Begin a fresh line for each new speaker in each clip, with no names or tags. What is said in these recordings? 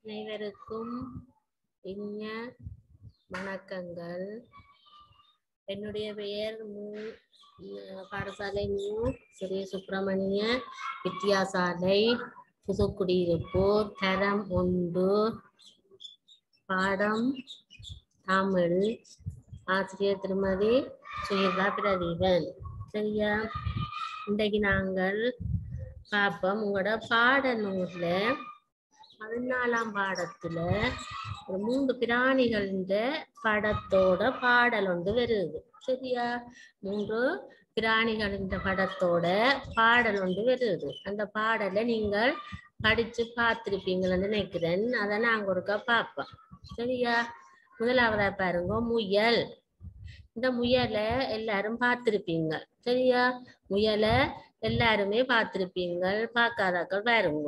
அனைவருக்கும் இனிய வணக்கங்கள் என்னுடைய பெயர் மு அஹ் பாடசாலை மு ஸ்ரீ சுப்பிரமணிய வித்தியாசாலை புதுக்குடியிருப்போர் தரம் ஒன்று பாடம் தமிழ் ஆசிரியர் திருமதி சுயதா பிரதீபன் சரியா இன்றைக்கு நாங்கள் பார்ப்போம் உங்களோட பாட நூல்ல பதினாலாம் பாடத்துல ஒரு மூன்று பிராணிகளின் படத்தோட பாடல் ஒன்று வருது சரியா மூன்று பிராணிகளின் படத்தோட பாடல் ஒன்று வருது அந்த பாடலை நீங்கள் படிச்சு பார்த்திருப்பீங்கன்னு நினைக்கிறேன் அதை நாங்க ஒருக்கா பார்ப்போம் சரியா முதலாவதா பாருங்க முயல் இந்த முயலை எல்லாரும் பார்த்திருப்பீங்க சரியா முயலை எல்லாருமே பார்த்திருப்பீங்க பார்க்காதாக்கள் பாருங்க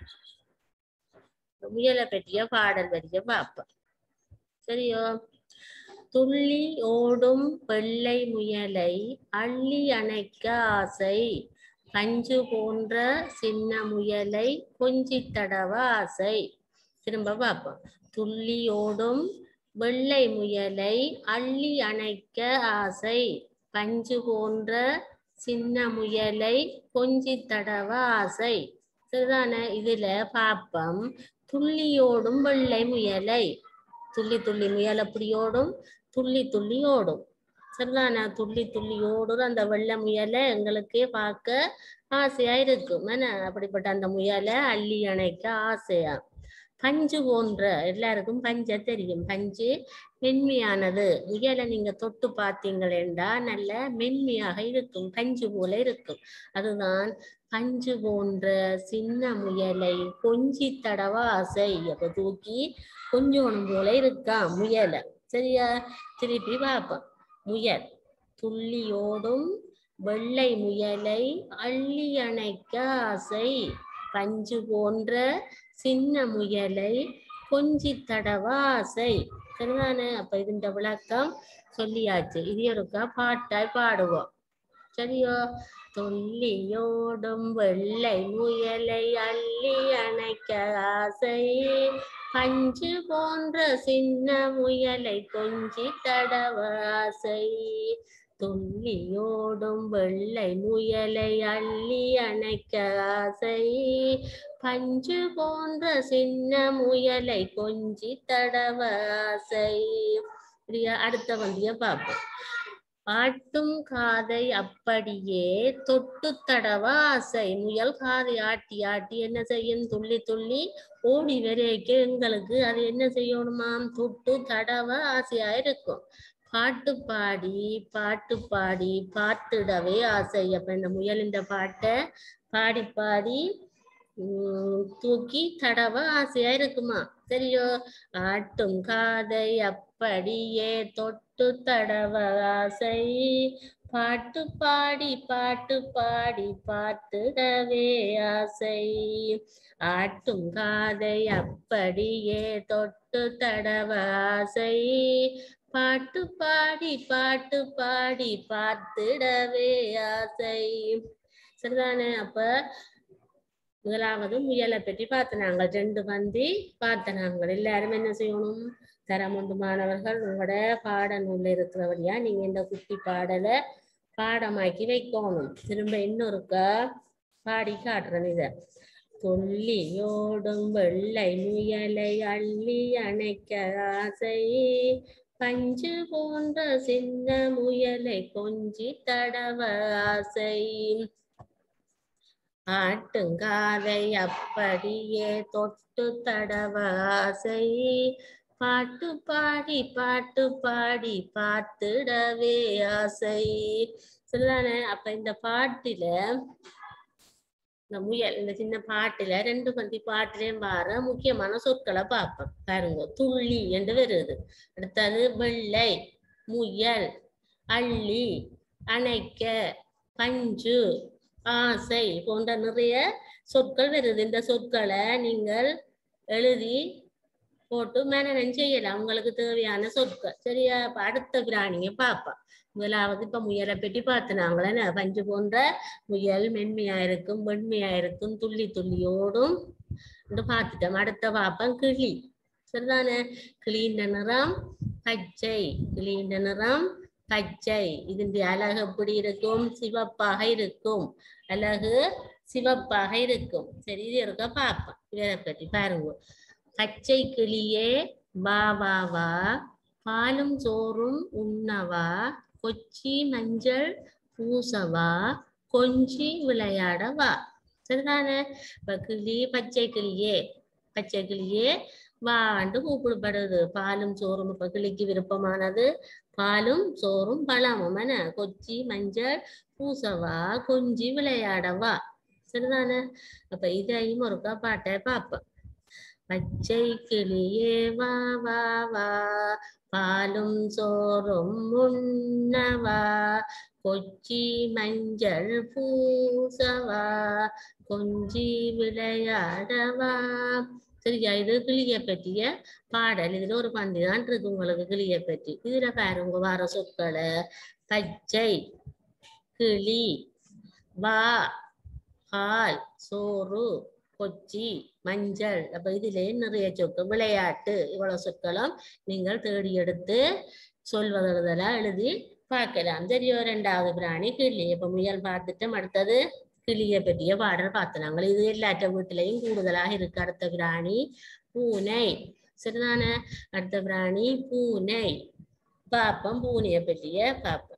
முயலை பற்றிய பாடல் வரிய பார்ப்போம் சரியோ துள்ளி ஓடும் வெள்ளை முயலை அள்ளி அணைக்க ஆசை பஞ்சு போன்ற சின்ன முயலை கொஞ்சி தடவ ஆசை திரும்ப பார்ப்போம் துள்ளி ஓடும் வெள்ளை முயலை அள்ளி அணைக்க ஆசை பஞ்சு போன்ற சின்ன முயலை கொஞ்சி தடவ ஆசை சரிதானே இதுல பாப்பம் துள்ளியோடும் வெள்ளை முயலை துள்ளி துள்ளி முயல் அப்படி ஓடும் துள்ளி துள்ளி ஓடும் சரிதானே துள்ளி துள்ளி ஓடுற அந்த வெள்ளை முயலை எங்களுக்கே பார்க்க ஆசையா இருக்கும் என்ன அப்படிப்பட்ட அந்த முயலை அள்ளி அணைக்க ஆசையா பஞ்சு போன்ற எல்லாருக்கும் பஞ்ச தெரியும் பஞ்சு மென்மையானது முயலை நீங்க தொட்டு பார்த்தீங்களேண்டா நல்ல மென்மையாக இருக்கும் பஞ்சு போல இருக்கும் அதுதான் பஞ்சு போன்ற சின்ன முயலை கொஞ்சி தடவ ஆசை அப்ப தூக்கி கொஞ்சோணும் போல இருக்கா முயலை சரியா திருப்பி பார்ப்போம் முயல் துள்ளியோடும் வெள்ளை முயலை அள்ளி அணைக்க ஆசை பஞ்சு போன்ற சின்ன முயலை கொஞ்சி தடவ ஆசை சரிதானே அப்ப இதுன்ற விளக்கம் சொல்லியாச்சு இது ஒருக்கா பாட்டாய் பாடுவோம் சரியோ துள்ளியோடும் வெள்ளை முயலை அள்ளி அணைக்க ஆசை பஞ்சு போன்ற சின்ன முயலை கொஞ்சி தடவ ஆசை துள்ளியோடும் வெள்ளை முயலை அள்ளி அணைக்க ஆசை பஞ்சு போன்ற சின்ன முயலை கொஞ்சி தடவ ஆசை சரியா அடுத்த வந்திய பார்ப்போம் ஆட்டும் காதை அப்படியே தொட்டு தடவ ஆசை முயல் காதை ஆட்டி ஆட்டி என்ன செய்யும் துள்ளி துள்ளி ஓடி வரைக்க எங்களுக்கு அது என்ன செய்யணுமாம் தொட்டு தடவ ஆசையா இருக்கும் பாட்டு பாடி பாட்டு பாடி பாட்டுடவே ஆசை அப்ப இந்த முயல் இந்த பாட்டை பாடி பாடி உம் தூக்கி தடவ ஆசையா இருக்குமா சரியோ ஆட்டும் காதை அப்படியே தொட்டு தடவ ஆசை பாட்டு பாடி பாட்டு பாடி பாட்டுடவே ஆசை ஆட்டும் காதை அப்படியே தொட்டு தடவ ஆசை பாட்டு பாடி பாட்டு பாடி பார்த்துடவே ஆசை சரிதானே அப்ப முதலாவது முயலை பற்றி பார்த்தனாங்க ரெண்டு பந்தி பார்த்தனாங்க எல்லாரும் என்ன செய்யணும் தரமொண்டு மாணவர்கள் உங்களோட பாட நூல்ல இருக்கிறபடியா நீங்க இந்த குட்டி பாடலை பாடமாக்கி வைக்கணும் திரும்ப இன்னொருக்கா பாடி காட்டுறேன் இத துள்ளியோடும் வெள்ளை முயலை அள்ளி அணைக்க ஆசை பஞ்சு போன்ற சின்ன முயலை கொஞ்சி தடவ ஆசை ஆட்டுங்காதை அப்படியே தொட்டு தடவ ஆசை பாட்டு பாடி பாட்டு பாடி பார்த்துடவே ஆசை சரிதானே அப்ப இந்த பாட்டுல இந்த முயல் இந்த சின்ன பாட்டுல ரெண்டு பந்தி பாட்டுலயும் பாரு முக்கியமான சொற்களை பார்ப்போம் பாருங்க துள்ளி என்று வருது அடுத்தது வெள்ளை முயல் அள்ளி அணைக்க பஞ்சு ஆசை போன்ற நிறைய சொற்கள் வருது இந்த சொற்களை நீங்கள் எழுதி போட்டு மேனனம் செய்யலாம் உங்களுக்கு தேவையான சொற்கள் சரியா இப்ப அடுத்த பிராணியை பார்ப்போம் முதலாவது இப்ப முயலை பெட்டி பார்த்துனாங்களே பஞ்சு போன்ற முயல் மென்மையா இருக்கும் வெண்மையா இருக்கும் துள்ளி துள்ளி ஓடும் இந்த பார்த்துட்டோம் அடுத்த பாப்பம் கிளி சரிதானே கிளியின் நிறம் பச்சை கிளியின் நிறம் பச்சை இதனுடைய அழகு எப்படி இருக்கும் சிவப்பாக இருக்கும் அழகு சிவப்பாக இருக்கும் சரி இது இருக்க பார்ப்போம் இவரை பற்றி பாருங்க பச்சை கிளியே வா வா வா பாலும் சோறும் உண்ணவா கொச்சி மஞ்சள் பூசவா கொஞ்சி விளையாடவா சரிதானே இப்ப கிளி பச்சை கிளியே பச்சை கிளியே வாண்டு கூப்பிடப்படுது பாலும் சோறும் இப்ப கிளிக்கு விருப்பமானது பாலும் சோறும் பழமும் என்ன கொச்சி மஞ்சள் பூசவா கொஞ்சி விளையாடவா சரிதானே அப்ப இதையும் ஒருக்கா பாட்டை பார்ப்போம் பச்சை கிளியே வா வா வா பாலும் சோறும் உண்ணவா கொச்சி மஞ்சள் பூசவா கொஞ்சி விளையாடவா சரியா இது கிளிய பற்றிய பாடல் இதுல ஒரு பந்தி தான் இருக்கு உங்களுக்கு கிளிய பற்றி இதுல பாருங்க வர சொற்களை பச்சை கிளி வா பால் சோறு கொச்சி மஞ்சள் அப்ப இதுல நிறைய சொற்கள் விளையாட்டு இவ்வளவு சொற்களும் நீங்கள் தேடி எடுத்து சொல்வதெல்லாம் எழுதி பார்க்கலாம் சரியோ ரெண்டாவது பிராணி கிளி இப்ப முயல் பார்த்துட்டு அடுத்தது கிளிய பற்றிய பாடல் பார்த்தனாங்க இது எல்லாற்ற வீட்டிலையும் கூடுதலாக இருக்கு அடுத்த பிராணி பூனை சரிதானே அடுத்த பிராணி பூனை பாப்பம் பூனைய பற்றிய பாப்பம்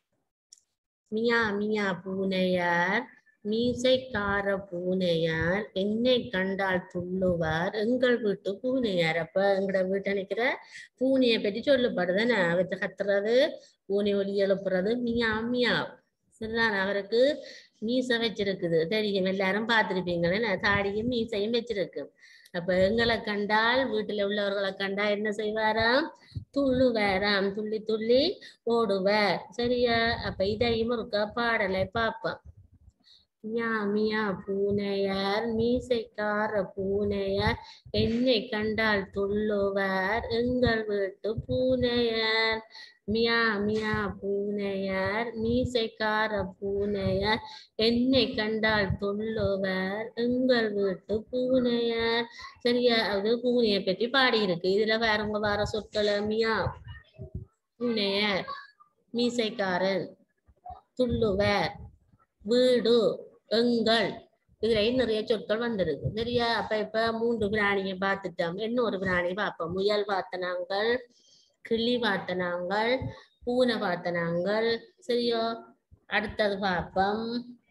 மியா மியா பூனையார் மீசைக்கார பூனையார் என்னை கண்டால் துள்ளுவார் எங்கள் வீட்டு பூனையார் அப்ப எங்கட வீட்டை நிக்கிற பூனையை பற்றி சொல்லப்படுதானே அவற்றை கத்துறது பூனை ஒலி எழுப்புறது மியா மியா சரிதான் அவருக்கு மீசை வச்சிருக்குது தெரியும் எல்லாரும் பார்த்திருப்பீங்களே தாடியும் மீசையும் வச்சிருக்கு அப்ப எங்களை கண்டால் வீட்டுல உள்ளவர்களை கண்டா என்ன செய்வாராம் துள்ளுவாராம் துள்ளி துள்ளி ஓடுவார் சரியா அப்ப இதையும் ஒருக்கா பாடலை பார்ப்போம் மியா மியா பூனையார் மீசைக்கார பூனையார் என்னை கண்டால் துள்ளுவார் எங்கள் வீட்டு பூனையார் மியா மியா பூனையார் மீசைக்கார பூனையார் என்னை கண்டால் துள்ளுவார் எங்கள் வீட்டு பூனையார் சரியா அது பூனையை பற்றி பாடியிருக்கு இதுல வேறவங்க வர சொற்களை மியா பூனையார் மீசைக்காரன் துள்ளுவர் வீடு எங்கள் இதுல நிறைய சொற்கள் வந்திருக்கு சரியா அப்ப இப்ப மூன்று பிராணியை பார்த்துட்டோம் இன்னொரு பிராணி பார்ப்போம் முயல் பார்த்த நாங்கள் கிளி பார்த்த நாங்கள் பூனை பார்த்த நாங்கள் சரியோ அடுத்தது பார்ப்போம்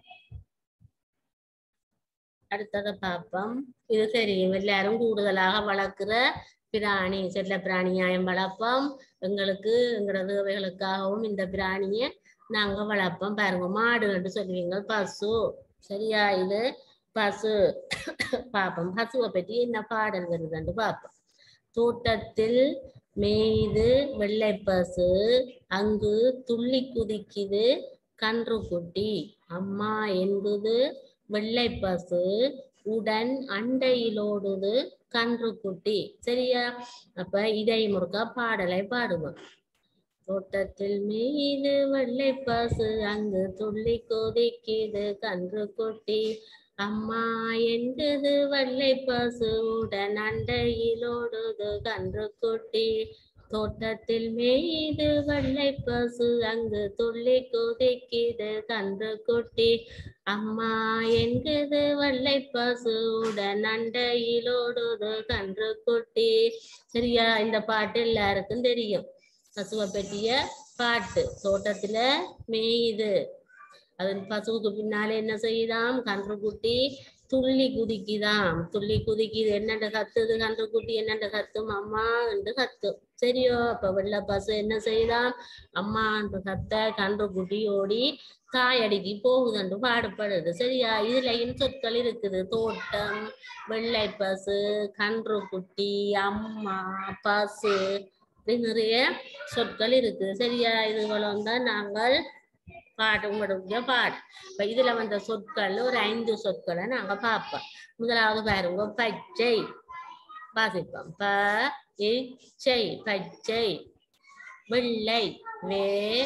அடுத்தது பார்ப்போம் இது தெரியும் எல்லாரும் கூடுதலாக வளர்க்கிற பிராணி செல்ல பிராணியாயம் வளர்ப்போம் எங்களுக்கு எங்களோட தேவைகளுக்காகவும் இந்த பிராணியை நாங்க வளர்ப்போம் பாருங்க மாடுன்னு சொல்லுவீங்க பசு சரியா இது பசு பார்ப்போம் பசுவை பற்றி என்ன பாடல் வருதுன்னு பார்ப்போம் தோட்டத்தில் மேய்து வெள்ளை பசு அங்கு துள்ளி குதிக்குது கன்று குட்டி அம்மா என்பது வெள்ளை பசு உடன் அண்டையிலோடுது கன்று குட்டி சரியா அப்ப இதை முருகா பாடலை பாடுவோம் தோட்டத்தில் மீது வெள்ளை பசு அங்கு துள்ளி கொதிக்குது கன்று குட்டி அம்மா என்குது வெள்ளை பசு உடன் அண்டையிலோடுது கன்று குட்டி தோட்டத்தில் மேய்து வெள்ளை பசு அங்கு துள்ளி குதிக்குது கன்று குட்டி அம்மா என்குது வெள்ளை பசுடன் அண்டையிலோடுது கன்று குட்டி சரியா இந்த பாட்டு எல்லாருக்கும் தெரியும் பசுவை பற்றிய பாட்டு தோட்டத்துல மேயுது அது பசுவுக்கு பின்னாலே என்ன செய்யுதாம் கன்று குட்டி துள்ளி குதிக்குதாம் துள்ளி குதிக்குது என்னண்டு கத்துது கன்று குட்டி என்னண்டு கத்தும் அம்மா என்று கத்தும் சரியோ அப்ப வெள்ளை பசு என்ன செய்யுதாம் அம்மா என்று கத்த கன்று குட்டி ஓடி தாயடிக்கு போகுதுன்று பாடுபடுது சரியா இதுலயும் சொற்கள் இருக்குது தோட்டம் வெள்ளை பசு கன்று குட்டி அம்மா பசு இப்படி நிறைய சொற்கள் இருக்குது சரியா இதுகளும் தான் நாங்கள் பாடு உங்களுடைய பாடு இப்ப இதுல வந்த சொற்கள் ஒரு ஐந்து சொற்களை நாங்க பார்ப்போம் முதலாவது பாருங்க பச்சை வாசிப்போம் ப இச்சை பச்சை வெள்ளை வே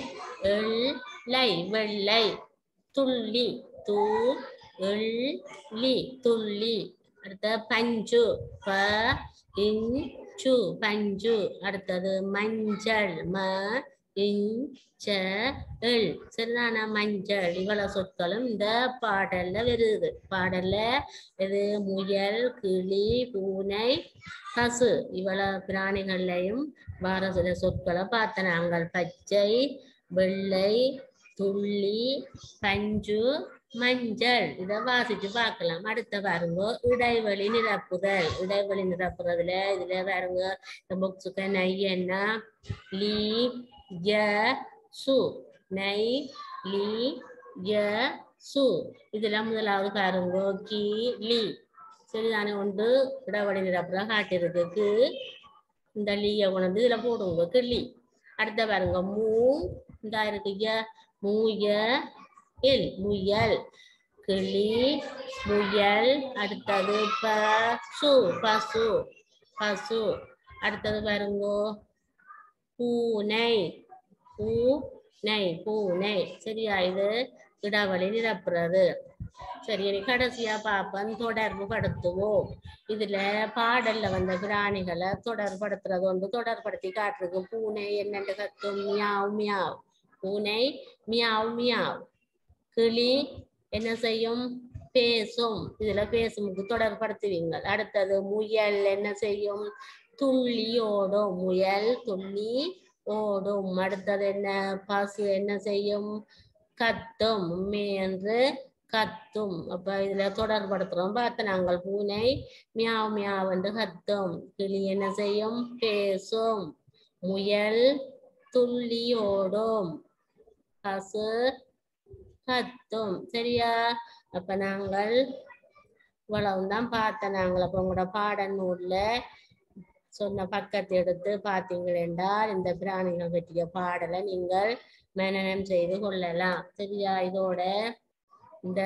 எள்ளை வெள்ளை துள்ளி தூ எள்ளி துள்ளி அடுத்த பஞ்சு ப இஞ்சு பஞ்சு அடுத்தது மஞ்சள் ம இஞ்ச இல் சரிதானா மஞ்சள் இவ்வளவு சொற்களும் இந்த பாடல்ல வருது பாடல்ல இது முயல் கிளி பூனை பசு இவ்வளவு பிராணிகள்லையும் வர சில சொற்களை பார்த்த நாங்கள் பச்சை வெள்ளை துள்ளி பஞ்சு மஞ்சள் இதை வாசிச்சு பார்க்கலாம் அடுத்த பாருங்க இடைவெளி நிரப்புதல் இடைவெளி நிரப்புறதுல இதுல பாருங்க இந்த புக்ஸுக்கு நை என்ன லீ ய சு நை லீ ய சு இதுல முதலாவது பாருங்க கி லி சரிதானே ஒன்று இடைவெளி நிரப்புற காட்டிருக்கு கு இந்த லீய கொண்டு இதுல போடுங்க கிள்ளி அடுத்த பாருங்க மூ இந்த இருக்கு ய மூய இல் முயல் கிளி முயல் அடுத்தது பசு பசு பசு அடுத்தது பாருங்கோ பூனை பூனை பூனை சரியா இது இடைவெளி நிரப்புறது சரி இனி கடைசியா பாப்பன் தொடர்பு படுத்துவோம் இதுல பாடல்ல வந்த பிராணிகளை தொடர்படுத்துறது வந்து தொடர்படுத்தி காட்டுறது பூனை என்னென்று கத்தும் மியாவ் மியாவ் பூனை மியாவ் மியாவ் கிளி என்ன செய்யும் பேசும் இதுல பேசுமுக்கு தொடர்படுத்துவீங்க அடுத்தது முயல் என்ன செய்யும் துள்ளி ஓடும் முயல் துள்ளி ஓடும் அடுத்தது என்ன பசு என்ன செய்யும் கத்தும் உண்மை என்று கத்தும் அப்ப இதுல தொடர்படுத்துறோம் பார்த்த நாங்கள் பூனை மியாவ் மியாவ் என்று கத்தும் கிளி என்ன செய்யும் பேசும் முயல் துள்ளி ஓடும் பசு கத்தும் சரியா அப்ப நாங்கள் இவ்வளவுதான் பார்த்த நாங்கள் அப்ப உங்களோட பாட நூல்ல சொன்ன பக்கத்தை எடுத்து பார்த்தீங்கள் என்றால் இந்த பிராணிகள் பற்றிய பாடலை நீங்கள் மனனம் செய்து கொள்ளலாம் சரியா இதோட இந்த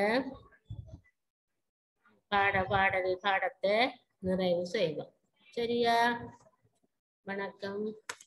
பாட பாடல் பாடத்தை நிறைவு செய்வோம் சரியா வணக்கம்